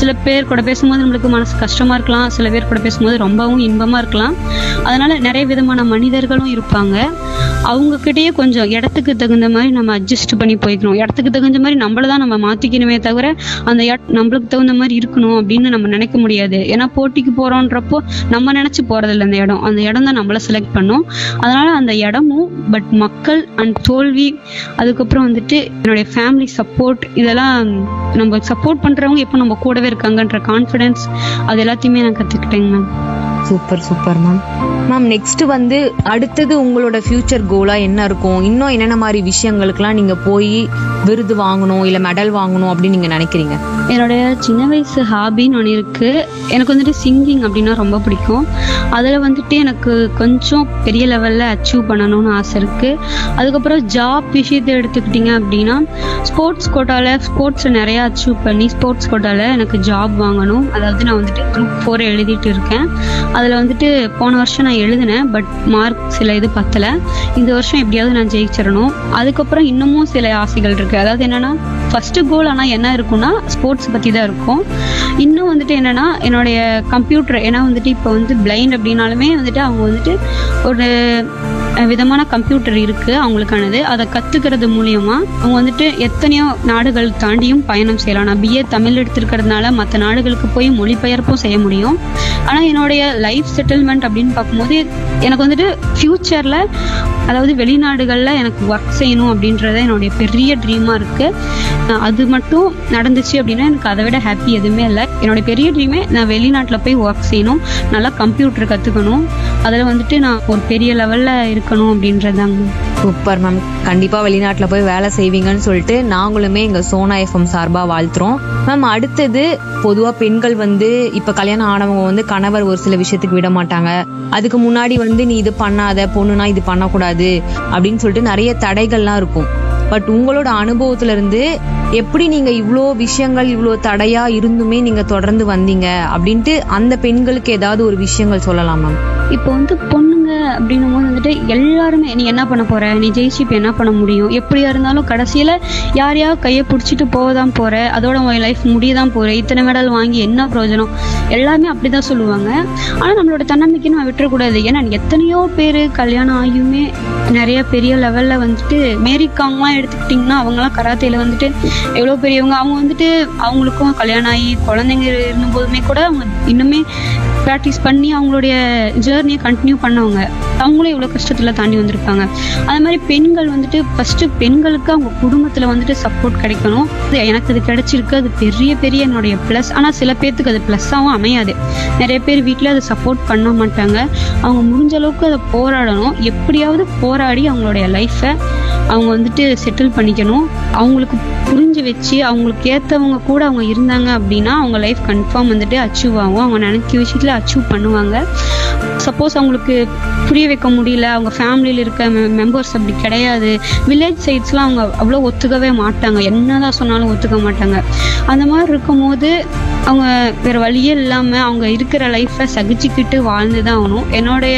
சில பேர் கூட பேசும்போது நம்மளுக்கு மனசு கஷ்டமா இருக்கலாம் சில பேர் கூட பேசும்போது ரொம்பவும் இன்பமா இருக்கலாம் அதனால நிறைய விதமான மனிதர்களும் இருப்பாங்க அவங்க கிட்டயே கொஞ்சம் இடத்துக்கு தகுந்த மாதிரி நம்ம அட்ஜஸ்ட் பண்ணி போய்க்கணும் இடத்துக்கு தகுந்த மாதிரி நம்மள தான் நம்ம மாத்திக்கணுமே தவிர அந்த இட- நம்மளுக்கு தகுந்த மாதிரி இருக்கணும் அப்படின்னு நம்ம நினைக்க முடியாது ஏன்னா போட்டிக்கு போறோன்றப்போ நம்ம நினைச்சு போறதில்ல அந்த இடம் அந்த இடம் தான் நம்மள செலக்ட் பண்ணும் அதனால அந்த இடமும் பட் மக்கள் அண்ட் தோல்வி அதுக்கப்புறம் வந்துட்டு என்னுடைய ஃபேமிலி சப்போர்ட் இதெல்லாம் நம்ம சப்போர்ட் பண்றவங்க எப்போ நம்ம கூடவே இருக்காங்கன்ற கான்ஃபிடன்ஸ் அது எல்லாத்தையுமே நான் கத்துக்கிட்டேங்க ma'am super super ma'am ma'am next வந்து அடுத்தது உங்களோட ஃபியூச்சர் கோலா என்ன இருக்கும் இன்னும் என்னென்ன மாதிரி விஷயங்களுக்குலாம் நீங்க போய் விருது வாங்கணும் இல்ல மெடல் வாங்கணும் அப்படின்னு நீங்க நினைக்கிறீங்க என்னுடைய சின்ன வயசு ஹாபின்னு ஒன்று இருக்கு எனக்கு வந்துட்டு சிங்கிங் அப்படின்னா ரொம்ப பிடிக்கும் அதில் வந்துட்டு எனக்கு கொஞ்சம் பெரிய லெவலில் அச்சீவ் பண்ணணும்னு ஆசை இருக்கு அதுக்கப்புறம் ஜாப் விஷயத்தை எடுத்துக்கிட்டிங்க அப்படின்னா ஸ்போர்ட்ஸ் கோட்டாவில் ஸ்போர்ட்ஸில் நிறையா அச்சீவ் பண்ணி ஸ்போர்ட்ஸ் கோட்டாவில் எனக்கு ஜாப் வாங்கணும் அதாவது நான் வந்துட்டு குரூப் ஃபோர் எழுதிட்டு இருக்கேன் அதில் வந்துட்டு போன வருஷம் நான் எழுதினேன் பட் மார்க் சில இது பத்தலை இந்த வருஷம் எப்படியாவது நான் ஜெயிச்சிடணும் அதுக்கப்புறம் இன்னமும் சில ஆசைகள் இருக்கு அதாவது என்னன்னா ஃபர்ஸ்ட் கோல் ஆனால் என்ன இருக்கும்னா ஸ்போர்ட்ஸ் பற்றி தான் இருக்கும் இன்னும் வந்துட்டு என்னன்னா என்னுடைய கம்ப்யூட்டர் ஏன்னா வந்துட்டு இப்போ வந்து பிளைண்ட் அப்படின்னாலுமே வந்துட்டு அவங்க வந்துட்டு ஒரு அஹ், விதமான கம்ப்யூட்டர் இருக்கு அவங்களுக்கானது அதை கத்துக்கிறது மூலியமா அவங்க வந்துட்டு எத்தனையோ நாடுகள் தாண்டியும் பயணம் செய்யலாம் நான் பிஏ தமிழ் எடுத்திருக்கிறதுனால மற்ற நாடுகளுக்கு போய் மொழிபெயர்ப்பும் செய்ய முடியும் ஆனால் என்னுடைய லைஃப் செட்டில்மெண்ட் அப்படின்னு பார்க்கும்போது எனக்கு வந்துட்டு ஃப்யூச்சர்ல அதாவது வெளிநாடுகளில் எனக்கு ஒர்க் செய்யணும் அப்படின்றத என்னுடைய பெரிய ட்ரீமாக இருக்கு அஹ் அது மட்டும் நடந்துச்சு அப்படின்னா எனக்கு அதை விட ஹாப்பி எதுவுமே இல்லை என்னோட பெரிய ட்ரீமே நான் வெளிநாட்டில் போய் ஒர்க் செய்யணும் நல்லா கம்ப்யூட்டர் கற்றுக்கணும் அதில் வந்துட்டு நான் ஒரு பெரிய லெவலில் இருக்கணும் அப்படின்றதாங்க சூப்பர் மேம் கண்டிப்பா வெளிநாட்டுல போய் வேலை செய்வீங்கன்னு சொல்லிட்டு நாங்களுமே எங்க சோனா எஃப்எம் சார்பா வாழ்த்துறோம் மேம் அடுத்தது பொதுவா பெண்கள் வந்து இப்ப கல்யாணம் ஆனவங்க வந்து கணவர் ஒரு சில விஷயத்துக்கு விட மாட்டாங்க அதுக்கு முன்னாடி வந்து நீ இது பண்ணாத பொண்ணுனா இது பண்ணக்கூடாது அப்படின்னு சொல்லிட்டு நிறைய தடைகள்லாம் இருக்கும் பட் உங்களோட அனுபவத்துல இருந்து எப்படி நீங்க இவ்வளோ விஷயங்கள் இவ்வளோ தடையா இருந்துமே நீங்க தொடர்ந்து வந்தீங்க அப்படின்ட்டு அந்த பெண்களுக்கு ஏதாவது ஒரு விஷயங்கள் சொல்லலாம் மேம் இப்போ வந்து பொண்ணுங்க அப்படின்னும் போது வந்துட்டு எல்லாருமே நீ என்ன பண்ண போற நீ ஜெயிச்சு இப்போ என்ன பண்ண முடியும் எப்படியா இருந்தாலும் கடைசியில யாரையா கையை பிடிச்சிட்டு போக தான் போற அதோட உன் லைஃப் முடிய தான் போற இத்தனை மெடல் வாங்கி என்ன பிரயோஜனம் எல்லாமே அப்படிதான் சொல்லுவாங்க ஆனா நம்மளோட தன்னம்பிக்கை நம்ம விட்டுறக்கூடாது ஏன்னா எத்தனையோ பேர் கல்யாணம் ஆகியுமே நிறைய பெரிய லெவல்ல வந்துட்டு மேரிக்காங்கலாம் எடுத்துக்கிட்டிங்கன்னா அவங்கலாம் கராத்தேல வந்துட்டு எவ்வளோ பெரியவங்க அவங்க வந்துட்டு அவங்களுக்கும் கல்யாணம் ஆகி குழந்தைங்க இருந்தபோதுமே கூட அவங்க இன்னுமே ப்ராக்டிஸ் பண்ணி அவங்களுடைய ஜேர்னியை கண்டினியூ பண்ணவங்க அவங்களும் இவ்வளோ கஷ்டத்தில் தாண்டி வந்திருப்பாங்க அது மாதிரி பெண்கள் வந்துட்டு ஃபர்ஸ்ட் பெண்களுக்கு அவங்க குடும்பத்தில் வந்துட்டு சப்போர்ட் கிடைக்கணும் இது எனக்கு அது கிடைச்சிருக்கு அது பெரிய பெரிய என்னுடைய ப்ளஸ் ஆனால் சில பேர்த்துக்கு அது ப்ளஸ்ஸாகவும் அமையாது நிறைய பேர் வீட்டில் அதை சப்போர்ட் பண்ண மாட்டாங்க அவங்க முடிஞ்ச அளவுக்கு அதை போராடணும் எப்படியாவது போராடி அவங்களுடைய லைஃப்பை அவங்க வந்துட்டு செட்டில் பண்ணிக்கணும் அவங்களுக்கு புரிஞ்சு வச்சு அவங்களுக்கு ஏற்றவங்க கூட அவங்க இருந்தாங்க அப்படின்னா அவங்க லைஃப் கன்ஃபார்ம் வந்துட்டு அச்சீவ் ஆகும் அவங்க நினைக்க விஷயத்தில் அச்சீவ் பண்ணுவாங்க சப்போஸ் அவங்களுக்கு புரிய வைக்க முடியல அவங்க ஃபேமிலியில் இருக்க மெம்பர்ஸ் அப்படி கிடையாது வில்லேஜ் சைட்ஸ்லாம் அவங்க அவ்வளோ ஒத்துக்கவே மாட்டாங்க என்னதான் சொன்னாலும் ஒத்துக்க மாட்டாங்க அந்த மாதிரி இருக்கும்போது அவங்க வேற வழியே இல்லாமல் அவங்க இருக்கிற லைஃப்பை சகிச்சுக்கிட்டு வாழ்ந்து தான் ஆகணும் என்னுடைய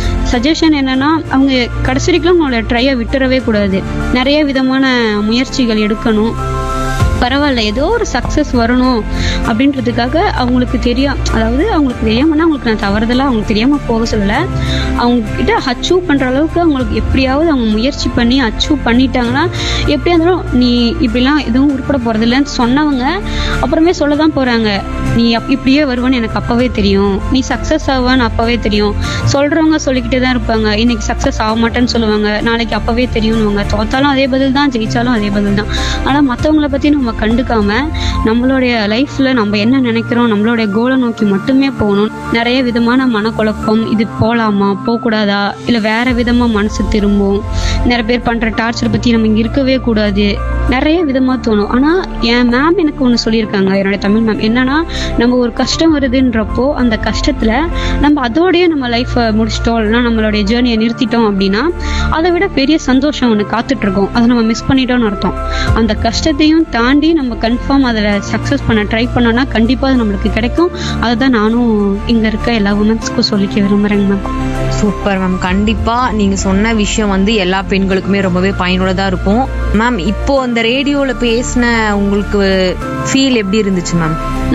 சஜஷன் என்னன்னா அவங்க கடைசி வரைக்கும் அவங்களோட ட்ரையை விட்டுறவே கூடாது நிறைய விதமான முயற்சிகள் எடுக்கணும் பரவாயில்ல ஏதோ ஒரு சக்ஸஸ் வரணும் அப்படின்றதுக்காக அவங்களுக்கு தெரியும் அதாவது அவங்களுக்கு தெரியாமன்னா அவங்களுக்கு நான் தவறுதலாக அவங்களுக்கு தெரியாமல் போக சொல்லலை அவங்க கிட்ட அச்சீவ் பண்ணுற அளவுக்கு அவங்களுக்கு எப்படியாவது அவங்க முயற்சி பண்ணி அச்சீவ் பண்ணிட்டாங்கன்னா எப்படியா இருந்தாலும் நீ இப்படிலாம் எதுவும் உருப்பட போகிறதில்லன்னு சொன்னவங்க அப்புறமே சொல்ல தான் போகிறாங்க நீ அப் இப்படியே வருவேன்னு எனக்கு அப்போவே தெரியும் நீ சக்ஸஸ் ஆவான்னு அப்போவே தெரியும் சொல்கிறவங்க சொல்லிக்கிட்டே தான் இருப்பாங்க இன்னைக்கு சக்ஸஸ் ஆக மாட்டேன்னு சொல்லுவாங்க நாளைக்கு அப்போவே தெரியும்னுவாங்க தோத்தாலும் அதே பதில் தான் ஜெயிச்சாலும் அதே பதில் தான் ஆனால் மற்றவங்கள பற்றி நம்ம கண்டுக்காம நம்மளுடைய லைஃப்ல நம்ம என்ன நினைக்கிறோம் நம்மளுடைய கோலை நோக்கி மட்டுமே போகணும் நிறைய விதமான மனக்குழப்பம் இது போகலாமா போகக்கூடாதா இல்லை வேற விதமாக மனசு திரும்பும் நிறைய பேர் பண்ணுற டார்ச்சர் பற்றி நம்ம இங்கே இருக்கவே கூடாது நிறைய விதமாக தோணும் ஆனால் என் மேம் எனக்கு ஒன்று சொல்லியிருக்காங்க என்னோட தமிழ் மேம் என்னன்னா நம்ம ஒரு கஷ்டம் வருதுன்றப்போ அந்த கஷ்டத்தில் நம்ம அதோடயே நம்ம லைஃப்பை முடிச்சிட்டோம் இல்லைன்னா நம்மளுடைய ஜேர்னியை நிறுத்திட்டோம் அப்படின்னா அதை விட பெரிய சந்தோஷம் ஒன்று காத்துட்டு இருக்கோம் அதை நம்ம மிஸ் பண்ணிட்டோம்னு அர்த்தம் அந்த கஷ்டத்தையும் தாண்டி நம்ம கன்ஃபார்ம் அதில் சக்ஸஸ் பண்ண ட்ரை பண்ணோம்னா கண்டிப்பாக அது நம்மளுக்கு கிடைக்கும் அதை தான் நானும் இங்கே இருக்க எல்லா உமன்ஸ்க்கும் சொல்லிக்க விரும்புகிறேங்க மேம் சூப்பர் மேம் கண்டிப்பா நீங்க சொன்ன விஷயம் வந்து எல்லா பெண்களுக்குமே ரொம்பவே பயனுள்ளதா இருக்கும் மேம் இப்போ அந்த ரேடியோல பேசின உங்களுக்கு ஃபீல் எப்படி இருந்துச்சு மேம்